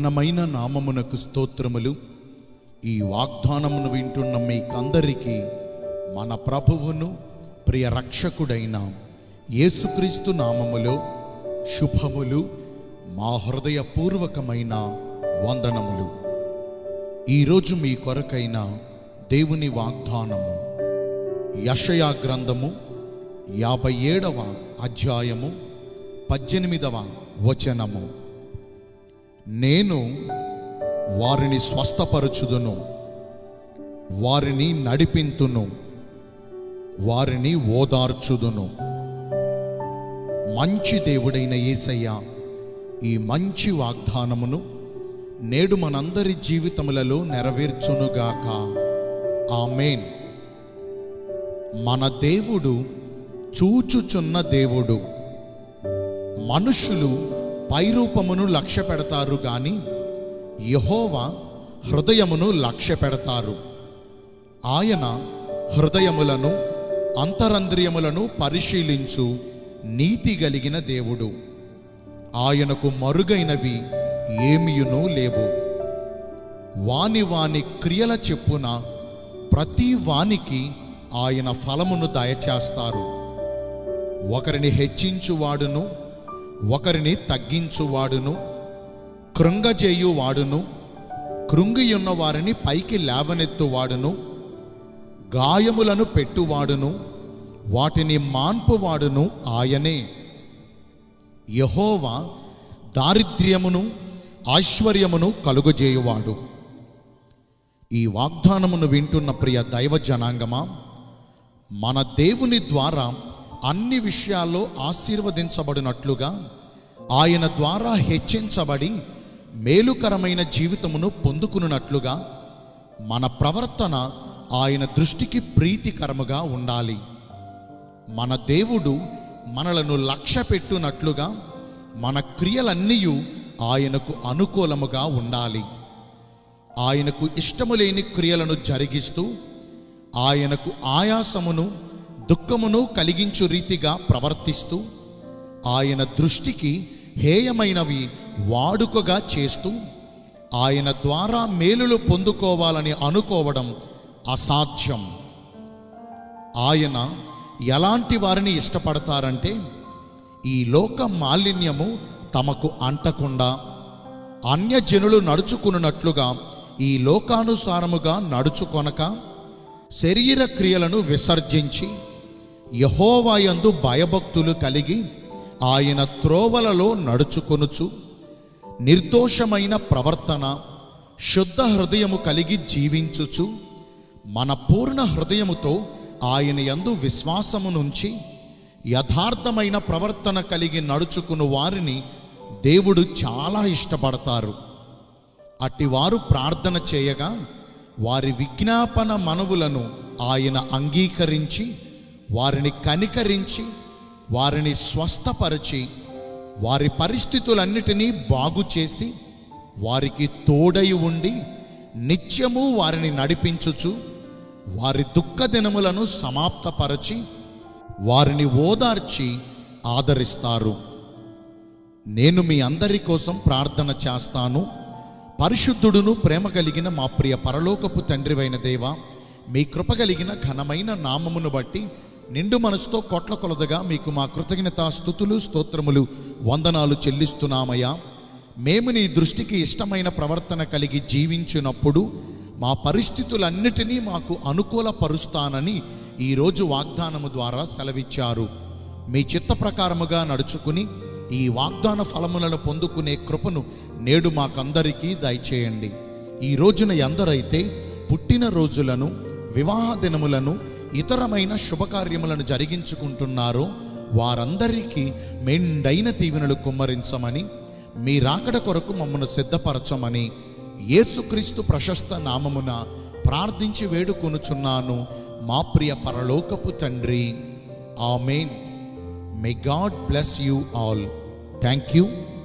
ఘనమైన నామమునకు స్తోత్రములు ఈ వాగ్దానమును వింటున్న మీకందరికీ మన ప్రభువును ప్రియ రక్షకుడైన యేసుక్రీస్తు నామములో శుభములు మా హృదయపూర్వకమైన వందనములు ఈరోజు మీ కొరకైన దేవుని వాగ్దానము యషయా గ్రంథము యాభై ఏడవ అధ్యాయము పద్దెనిమిదవ వచనము నేను వారిని స్వస్థపరచుదును వారిని నడిపింతును వారిని ఓదార్చుదును మంచి దేవుడైన యేసయ్య ఈ మంచి వాగ్దానమును నేడు మనందరి జీవితములలో నెరవేర్చునుగాక ఆమెన్ మన దేవుడు చూచుచున్న దేవుడు మనుషులు పైరూపమును లక్ష్య పెడతారు గాని యహోవా హృదయమును లక్ష్య పెడతారు ఆయన హృదయములను అంతరంద్రియములను పరిశీలించు నీతి కలిగిన దేవుడు ఆయనకు మరుగైనవి ఏమియును లేవు వాని వాని క్రియల చెప్పున ప్రతి వానికి ఆయన ఫలమును దయచేస్తారు ఒకరిని హెచ్చించువాడును ఒకరిని తగ్గించువాడును కృంగజేయువాడును కృంగియున్న వారిని పైకి లేవనెత్తువాడును గాయములను పెట్టువాడును వాటిని మాన్పువాడును ఆయనే యహోవా దారిద్ర్యమును ఐశ్వర్యమును కలుగజేయువాడు ఈ వాగ్దానమును వింటున్న ప్రియ దైవ జనాంగమా మన దేవుని ద్వారా అన్ని విషయాల్లో ఆశీర్వదించబడినట్లుగా ఆయన ద్వారా హెచ్చించబడి మేలుకరమైన జీవితమును పొందుకున్నట్లుగా మన ప్రవర్తన ఆయన దృష్టికి ప్రీతికరముగా ఉండాలి మన దేవుడు మనలను లక్ష్య పెట్టునట్లుగా మన క్రియలన్నీ ఆయనకు అనుకూలముగా ఉండాలి ఆయనకు ఇష్టము లేని క్రియలను జరిగిస్తూ ఆయనకు ఆయాసమును దుఃఖమును కలిగించు రీతిగా ప్రవర్తిస్తూ ఆయన దృష్టికి హేయమైనవి వాడుకగా చేస్తూ ఆయన ద్వారా మేలులు పొందుకోవాలని అనుకోవడం అసాధ్యం ఆయన ఎలాంటి వారిని ఇష్టపడతారంటే ఈ లోక మాలిన్యము తమకు అంటకుండా అన్యజనులు నడుచుకున్నట్లుగా ఈ లోకానుసారముగా నడుచుకొనక శరీర క్రియలను విసర్జించి యహోవాయందు భయభక్తులు కలిగి ఆయన త్రోవలలో నడుచుకొనుచు నిర్దోషమైన ప్రవర్తన శుద్ధ హృదయము కలిగి జీవించుచు మన పూర్ణ హృదయముతో ఆయన యందు విశ్వాసము నుంచి యథార్థమైన ప్రవర్తన కలిగి నడుచుకుని వారిని దేవుడు చాలా ఇష్టపడతారు అట్టివారు ప్రార్థన చేయగా వారి విజ్ఞాపన మనవులను ఆయన అంగీకరించి వారిని కనికరించి వారిని స్వస్థపరిచి వారి పరిస్థితులన్నిటినీ బాగు చేసి వారికి తోడై ఉండి నిత్యము వారిని నడిపించుచు వారి దుఃఖ దినములను సమాప్తపరచి వారిని ఓదార్చి ఆదరిస్తారు నేను మీ అందరి కోసం ప్రార్థన చేస్తాను పరిశుద్ధుడును ప్రేమ కలిగిన మా ప్రియ పరలోకపు తండ్రివైన దేవ మీ కృప కలిగిన ఘనమైన నామమును బట్టి నిండు మనసుతో కొట్ల కొలదగా మీకు మా కృతజ్ఞత స్థుతులు స్తోత్రములు వందనాలు చెల్లిస్తున్నామయ్యా మేము నీ దృష్టికి ఇష్టమైన ప్రవర్తన కలిగి జీవించినప్పుడు మా పరిస్థితులన్నిటినీ మాకు అనుకూలపరుస్తానని ఈరోజు వాగ్దానము ద్వారా సెలవిచ్చారు మీ చిత్త ప్రకారముగా నడుచుకుని ఈ వాగ్దాన ఫలములను పొందుకునే కృపను నేడు మాకందరికీ దయచేయండి ఈ రోజున ఎందరైతే పుట్టిన రోజులను వివాహ దినములను ఇతరమైన శుభకార్యములను జరిగించుకుంటున్నారో వారందరికీ మెండైన దీవెనలు కుమ్మరించమని మీ రాకడ కొరకు మమ్మను సిద్ధపరచమని యేసుక్రీస్తు ప్రశస్త నామమున ప్రార్థించి వేడుకొనుచున్నాను మా ప్రియ పరలోకపు తండ్రి amen may God bless you all thank you